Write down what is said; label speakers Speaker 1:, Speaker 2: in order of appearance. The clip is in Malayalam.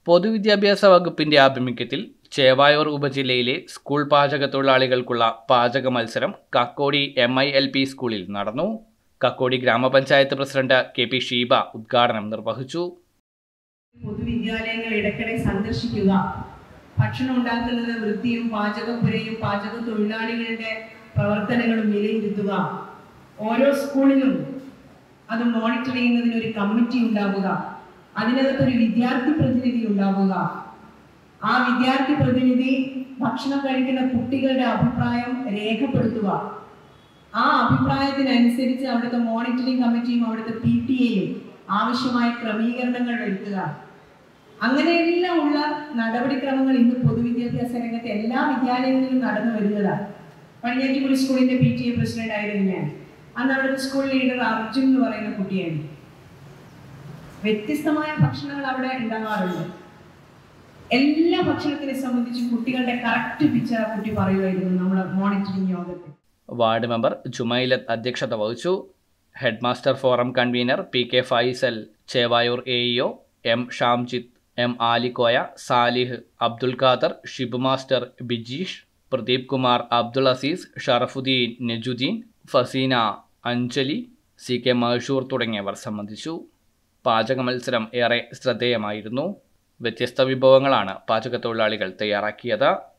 Speaker 1: പൊതുവിദ്യാഭ്യാസ വകുപ്പിന്റെ ആഭിമുഖ്യത്തിൽ ചേവായൂർ ഉപജില്ലയിലെ സ്കൂൾ പാചക തൊഴിലാളികൾക്കുള്ള പാചക മത്സരം Kakkodi M I L P സ്കൂളിൽ നടന്നു കക്കോടി ഗ്രാമപഞ്ചായത്ത് പ്രസിഡന്റ് കെ പി ഷീബ ഉദ്ഘാടനം നിർവഹിച്ചു
Speaker 2: പൊതുവിദ്യാലയങ്ങൾ ഇടയ്ക്കിടെ സന്ദർശിക്കുക ഭക്ഷണം ഉണ്ടാക്കുന്നത് വൃത്തിയും പാചകപ്പുരയും പാചക തൊഴിലാളികളുടെ പ്രവർത്തനങ്ങളും വിലയിരുത്തുക ഓരോ സ്കൂളിലും അത് മോണിറ്റർ ചെയ്യുന്നതിന് ഒരു കമ്മിറ്റി ഉണ്ടാവുക അതിനകത്തൊരു വിദ്യാർത്ഥി പ്രതിനിധി ഉണ്ടാവുക ആ വിദ്യാർത്ഥി പ്രതിനിധി ഭക്ഷണം കഴിക്കുന്ന കുട്ടികളുടെ അഭിപ്രായം രേഖപ്പെടുത്തുക ആ അഭിപ്രായത്തിനനുസരിച്ച് അവിടുത്തെ മോണിറ്ററിംഗ് കമ്മിറ്റിയും അവിടുത്തെ പി ടി എയും ആവശ്യമായ ക്രമീകരണങ്ങൾ വരുത്തുക അങ്ങനെയെല്ലാം ഉള്ള നടപടിക്രമങ്ങൾ ഇന്ന് പൊതുവിദ്യാഭ്യാസ രംഗത്തെ എല്ലാ വിദ്യാലയങ്ങളിലും നടന്നു വരുന്നതാണ് പണിയാറ്റിക്കുടി സ്കൂളിന്റെ പി ടി എ പ്രസിഡന്റ് ആയിരുന്നു ഞാൻ അന്ന് അവിടുത്തെ സ്കൂൾ ലീഡർ അർജുൻ എന്ന് പറയുന്ന കുട്ടിയാണ് വ്യത്യസ്തമായ ഭക്ഷണങ്ങൾ അവിടെ ഉണ്ടാകാറുണ്ട് എല്ലാ ഭക്ഷണത്തിനെ സംബന്ധിച്ച് കുട്ടികളുടെ കറക്റ്റ് പിക്ചർ ആ കുട്ടി പറയുമായിരുന്നു നമ്മുടെ മോണിറ്ററിംഗ് യോഗത്തിൽ
Speaker 1: വാർഡ് മെമ്പർ ജുമൈലത്ത് അധ്യക്ഷത വഹിച്ചു head master forum convener P K Faisal Chevayur A EO M Shamjith M Alikoya Salih Abdul Khader Shib master Bijeesh Pradeep Kumar Abdul Azeez Sharafuddin Najuddin Faseena Anjali C K Mahashoor തുടങ്ങിയവർ സംബന്ധിച്ചു പാചക മത്സരം ഏറെ ശ്രദ്ധേയമായിരുന്നു വ്യത്യസ്ത വിഭവങ്ങളാണ് പാചക തൊഴിലാളികൾ തയ്യാറാക്കിയത്